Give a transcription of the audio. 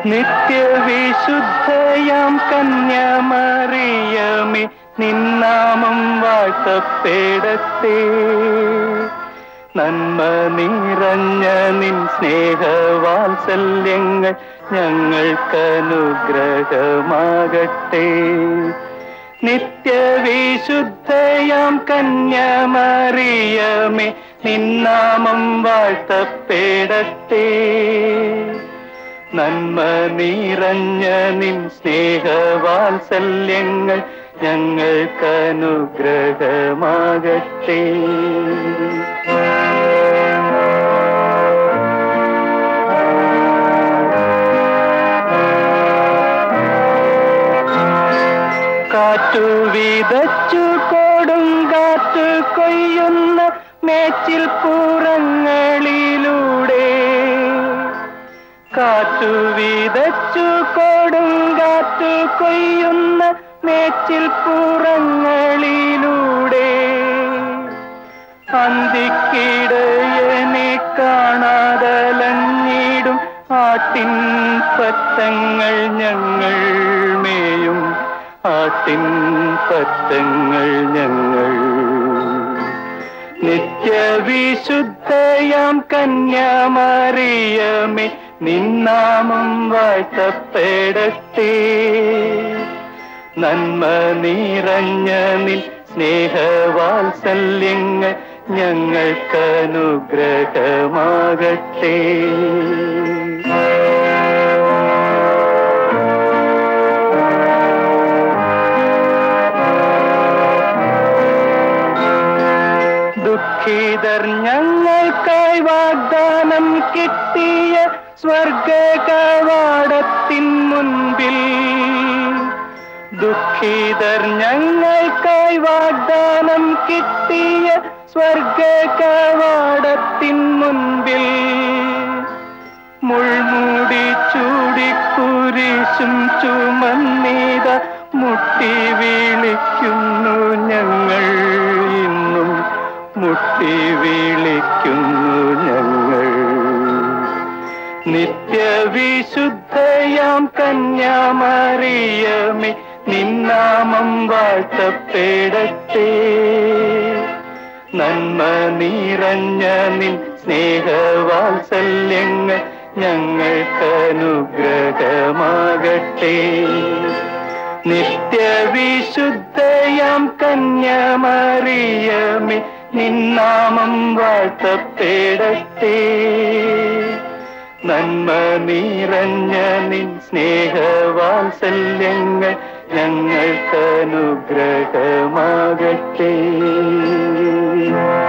നിത്യവിശുദ്ധയാം കന്യമറിയമേ നിന്നാമം വാഴ്ത്തപ്പെടത്തേ നന്മ നിറഞ്ഞ നിൻ സ്നേഹവാത്സല്യങ്ങൾ ഞങ്ങൾക്കനുഗ്രഹമാകട്ടെ നിത്യവിശുദ്ധയാം കന്യമറിയമേ നിന്നാമം വാഴ്ത്തപ്പെടത്തേ നന്മ നിറഞ്ഞ നിൻ സ്നേഹവാത്സല്യങ്ങൾ ഞങ്ങൾക്കനുഗ്രഹമാകട്ടെ കാറ്റു വിതച്ചു കൊടും കാറ്റ് കൊയ്യുന്ന മേച്ചിൽ പുറങ്ങളിലൂടെ കാറ്റു വിതച്ചു കൊടും കാറ്റ് കൊയ്യുന്ന മേച്ചിൽ പുറങ്ങളിലൂടെ അന്തിക്കിടയനെ കാണാതലഞ്ഞിടും ആട്ടിൻ പറ്റങ്ങൾ ഞങ്ങൾ മേയും ആട്ടിൻ പറ്റങ്ങൾ ഞങ്ങൾ നിത്യവിശുദ്ധയാം കന്യാമറിയമേ നിന്നാമം വാഴ്ത്തപ്പെടത്തേ നന്മ നിറഞ്ഞ നിൻ സ്നേഹവാത്സല്യങ്ങൾ ഞങ്ങൾക്കനുഗ്രഹമാകട്ടെ ദുഃഖിതർ ഞങ്ങൾക്കായി വാഗ്ദാനം കിട്ടിയ സ്വർഗ കവാടത്തിൻ മുൻപിൽ ദുഃഖിതർ ഞങ്ങൾക്കായി വാഗ്ദാനം കിട്ടിയ സ്വർഗ കവാടത്തിൻ മുൻപിൽ മുൾമൂടി ചൂടിക്കുരിശും ചുമന്നീത മുട്ടി വിളിക്കുന്നു ഞങ്ങൾ ഇന്നും മുട്ടി വിളിക്കുന്നു ഞങ്ങൾ നിത്യവിശുദ്ധയാം കന്യാമറിയമേ നിന്നാമം വാഴ്ത്തപ്പെടത്തേ നന്മ നിറഞ്ഞ നിൻ സ്നേഹവാത്സല്യങ്ങൾ ഞങ്ങൾക്കനുഗ്രഹമാകട്ടെ നിത്യവിശുദ്ധയാം കന്യമറിയമേ നിന്നാമം വാഴ്ത്തപ്പെടത്തേ നന്മ നിറഞ്ഞ നിൻ സ്നേഹവാത്സല്യങ്ങൾ ഞങ്ങൾക്കനുഗ്രഹമാകട്ടെ